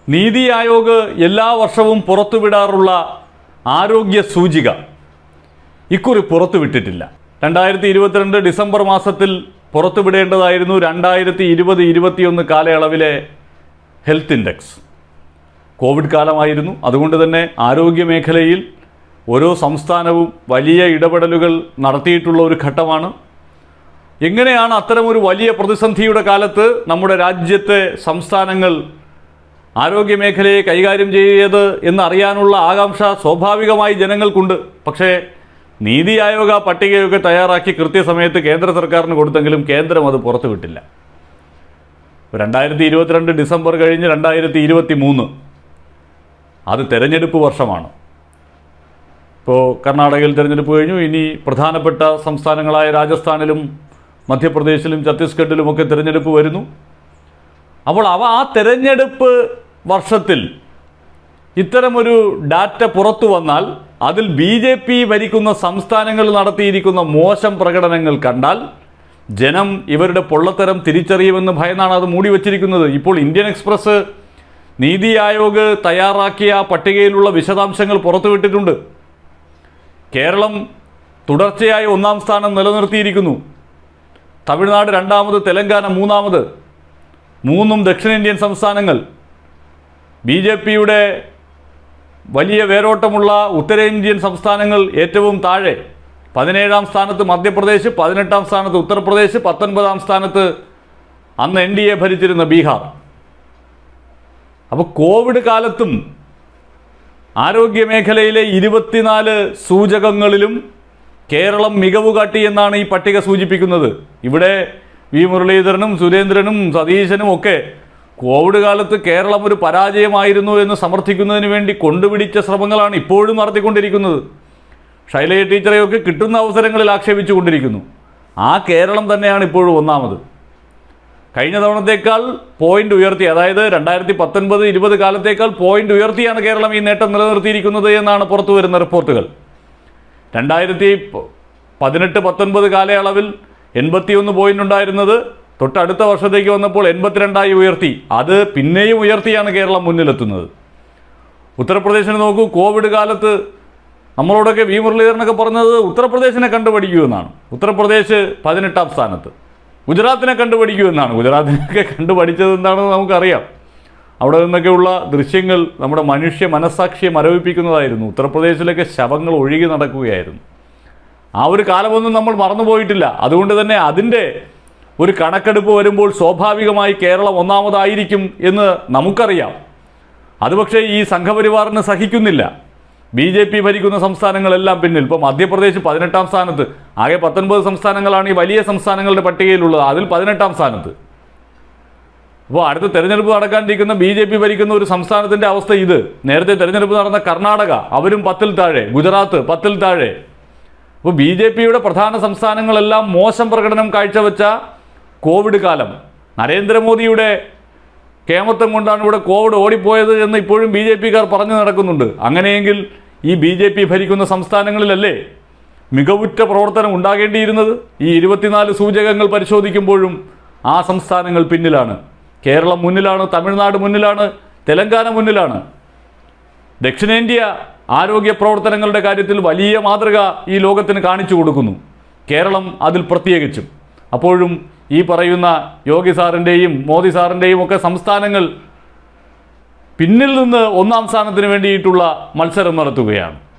നീതി ആയോഗ് എല്ലാ വർഷവും പുറത്തുവിടാറുള്ള ആരോഗ്യ സൂചിക ഇക്കുറി പുറത്തുവിട്ടിട്ടില്ല രണ്ടായിരത്തി ഇരുപത്തിരണ്ട് ഡിസംബർ മാസത്തിൽ പുറത്തുവിടേണ്ടതായിരുന്നു രണ്ടായിരത്തി ഇരുപത് ഇരുപത്തിയൊന്ന് കാലയളവിലെ ഹെൽത്ത് ഇൻഡെക്സ് കോവിഡ് കാലമായിരുന്നു അതുകൊണ്ട് തന്നെ ആരോഗ്യ മേഖലയിൽ ഓരോ സംസ്ഥാനവും വലിയ ഇടപെടലുകൾ നടത്തിയിട്ടുള്ള ഒരു ഘട്ടമാണ് എങ്ങനെയാണ് അത്തരമൊരു വലിയ പ്രതിസന്ധിയുടെ കാലത്ത് നമ്മുടെ രാജ്യത്തെ സംസ്ഥാനങ്ങൾ ആരോഗ്യ മേഖലയെ കൈകാര്യം ചെയ്യത് എന്നറിയാനുള്ള ആകാംക്ഷ സ്വാഭാവികമായി ജനങ്ങൾക്കുണ്ട് പക്ഷേ നീതി ആയോഗ് ആ പട്ടികയൊക്കെ തയ്യാറാക്കി കൃത്യസമയത്ത് കേന്ദ്ര സർക്കാരിന് കൊടുത്തെങ്കിലും കേന്ദ്രം അത് പുറത്തുവിട്ടില്ല രണ്ടായിരത്തി ഇരുപത്തിരണ്ട് ഡിസംബർ കഴിഞ്ഞ് രണ്ടായിരത്തി ഇരുപത്തി മൂന്ന് അത് തെരഞ്ഞെടുപ്പ് വർഷമാണ് ഇപ്പോൾ കർണാടകയിൽ തിരഞ്ഞെടുപ്പ് കഴിഞ്ഞു ഇനി പ്രധാനപ്പെട്ട സംസ്ഥാനങ്ങളായ രാജസ്ഥാനിലും മധ്യപ്രദേശിലും ഛത്തീസ്ഗഡിലുമൊക്കെ തിരഞ്ഞെടുപ്പ് വരുന്നു അപ്പോൾ അവ ആ തെരഞ്ഞെടുപ്പ് വർഷത്തിൽ ഇത്തരമൊരു ഡാറ്റ പുറത്തു വന്നാൽ അതിൽ ബി ജെ പി ഭരിക്കുന്ന സംസ്ഥാനങ്ങൾ നടത്തിയിരിക്കുന്ന മോശം പ്രകടനങ്ങൾ കണ്ടാൽ ജനം ഇവരുടെ പൊള്ളത്തരം തിരിച്ചറിയുമെന്ന് ഭയന്നാണ് അത് മൂടി വച്ചിരിക്കുന്നത് ഇപ്പോൾ ഇന്ത്യൻ എക്സ്പ്രസ് നീതി ആയോഗ് തയ്യാറാക്കിയ ആ പട്ടികയിലുള്ള വിശദാംശങ്ങൾ പുറത്തുവിട്ടിട്ടുണ്ട് കേരളം തുടർച്ചയായി ഒന്നാം സ്ഥാനം നിലനിർത്തിയിരിക്കുന്നു തമിഴ്നാട് രണ്ടാമത് തെലങ്കാന മൂന്നാമത് മൂന്നും ദക്ഷിണേന്ത്യൻ സംസ്ഥാനങ്ങൾ ബി ജെ പിയുടെ വലിയ വേരോട്ടമുള്ള ഉത്തരേന്ത്യൻ സംസ്ഥാനങ്ങൾ ഏറ്റവും താഴെ പതിനേഴാം സ്ഥാനത്ത് മധ്യപ്രദേശ് പതിനെട്ടാം സ്ഥാനത്ത് ഉത്തർപ്രദേശ് പത്തൊൻപതാം സ്ഥാനത്ത് അന്ന് എൻ ഡി എ ഭരിച്ചിരുന്ന ബീഹാർ അപ്പോൾ കോവിഡ് കാലത്തും ആരോഗ്യ മേഖലയിലെ ഇരുപത്തിനാല് സൂചകങ്ങളിലും കേരളം മികവ് കാട്ടി എന്നാണ് ഈ പട്ടിക സൂചിപ്പിക്കുന്നത് ഇവിടെ വി മുരളീധരനും സുരേന്ദ്രനും സതീശനും ഒക്കെ കോവിഡ് കാലത്ത് കേരളം ഒരു പരാജയമായിരുന്നു എന്ന് സമർത്ഥിക്കുന്നതിന് വേണ്ടി കൊണ്ടുപിടിച്ച ശ്രമങ്ങളാണ് ഇപ്പോഴും നടത്തിക്കൊണ്ടിരിക്കുന്നത് ശൈലജ ടീച്ചറെയൊക്കെ കിട്ടുന്ന അവസരങ്ങളിൽ ആക്ഷേപിച്ചുകൊണ്ടിരിക്കുന്നു ആ കേരളം തന്നെയാണ് ഇപ്പോഴും ഒന്നാമത് കഴിഞ്ഞ തവണത്തേക്കാൾ പോയിന്റ് ഉയർത്തി അതായത് രണ്ടായിരത്തി പത്തൊൻപത് ഇരുപത് കാലത്തേക്കാൾ പോയിന്റ് ഉയർത്തിയാണ് കേരളം ഈ നേട്ടം നിലനിർത്തിയിരിക്കുന്നത് എന്നാണ് പുറത്തു വരുന്ന റിപ്പോർട്ടുകൾ രണ്ടായിരത്തി പ- പതിനെട്ട് പത്തൊൻപത് കാലയളവിൽ എൺപത്തിയൊന്ന് പോയിന്റ് ഉണ്ടായിരുന്നത് തൊട്ടടുത്ത വർഷത്തേക്ക് വന്നപ്പോൾ എൺപത്തിരണ്ടായി ഉയർത്തി അത് പിന്നെയും ഉയർത്തിയാണ് കേരളം മുന്നിലെത്തുന്നത് ഉത്തർപ്രദേശിനെ നോക്കൂ കോവിഡ് കാലത്ത് നമ്മളോടൊക്കെ വി മുരളീധരനൊക്കെ പറഞ്ഞത് ഉത്തർപ്രദേശിനെ കണ്ടുപഠിക്കൂ എന്നാണ് ഉത്തർപ്രദേശ് പതിനെട്ടാം സ്ഥാനത്ത് ഗുജറാത്തിനെ കണ്ടുപഠിക്കൂ എന്നാണ് ഗുജറാത്തിനെയൊക്കെ കണ്ടുപഠിച്ചത് എന്താണെന്ന് നമുക്കറിയാം അവിടെ നിന്നൊക്കെയുള്ള ദൃശ്യങ്ങൾ നമ്മുടെ മനുഷ്യ മനസ്സാക്ഷിയെ മരവിപ്പിക്കുന്നതായിരുന്നു ഉത്തർപ്രദേശിലൊക്കെ ശവങ്ങൾ ഒഴുകി നടക്കുകയായിരുന്നു ആ ഒരു കാലമൊന്നും നമ്മൾ മറന്നുപോയിട്ടില്ല അതുകൊണ്ട് തന്നെ അതിൻ്റെ ഒരു കണക്കെടുപ്പ് വരുമ്പോൾ സ്വാഭാവികമായി കേരളം ഒന്നാമതായിരിക്കും എന്ന് നമുക്കറിയാം അത് പക്ഷേ ഈ സംഘപരിവാറിന് സഹിക്കുന്നില്ല ബി ജെ പി ഭരിക്കുന്ന സംസ്ഥാനങ്ങളെല്ലാം പിന്നിൽ ഇപ്പോൾ മധ്യപ്രദേശ് പതിനെട്ടാം സ്ഥാനത്ത് ആകെ പത്തൊൻപത് സംസ്ഥാനങ്ങളാണ് ഈ വലിയ സംസ്ഥാനങ്ങളുടെ പട്ടികയിലുള്ളത് അതിൽ പതിനെട്ടാം സ്ഥാനത്ത് അപ്പോൾ അടുത്ത തെരഞ്ഞെടുപ്പ് നടക്കാനിരിക്കുന്ന ബി ജെ പി ഭരിക്കുന്ന ഒരു സംസ്ഥാനത്തിന്റെ അവസ്ഥ ഇത് നേരത്തെ തെരഞ്ഞെടുപ്പ് നടന്ന കർണാടക അവരും പത്തിൽ താഴെ ഗുജറാത്ത് പത്തിൽ താഴെ അപ്പോൾ ബി ജെ പിയുടെ പ്രധാന സംസ്ഥാനങ്ങളെല്ലാം മോശം പ്രകടനം കാഴ്ചവെച്ച കോവിഡ് കാലം നരേന്ദ്രമോദിയുടെ കേമത്വം കൊണ്ടാണ് ഇവിടെ കോവിഡ് ഓടിപ്പോയത് എന്ന് ഇപ്പോഴും ബി ജെ പിക്കാർ പറഞ്ഞു നടക്കുന്നുണ്ട് അങ്ങനെയെങ്കിൽ ഈ ബി ജെ പി ഭരിക്കുന്ന സംസ്ഥാനങ്ങളിലല്ലേ മികവുറ്റ പ്രവർത്തനം ഉണ്ടാകേണ്ടിയിരുന്നത് ഈ ഇരുപത്തിനാല് സൂചകങ്ങൾ പരിശോധിക്കുമ്പോഴും ആ സംസ്ഥാനങ്ങൾ പിന്നിലാണ് കേരളം മുന്നിലാണ് തമിഴ്നാട് മുന്നിലാണ് തെലങ്കാന മുന്നിലാണ് ദക്ഷിണേന്ത്യ ആരോഗ്യ പ്രവർത്തനങ്ങളുടെ കാര്യത്തിൽ വലിയ മാതൃക ഈ ലോകത്തിന് കാണിച്ചു കൊടുക്കുന്നു കേരളം അതിൽ പ്രത്യേകിച്ചും അപ്പോഴും ഈ പറയുന്ന യോഗി സാറിൻ്റെയും മോദി സാറിൻ്റെയും ഒക്കെ സംസ്ഥാനങ്ങൾ പിന്നിൽ നിന്ന് ഒന്നാം സ്ഥാനത്തിന് വേണ്ടിയിട്ടുള്ള മത്സരം നടത്തുകയാണ്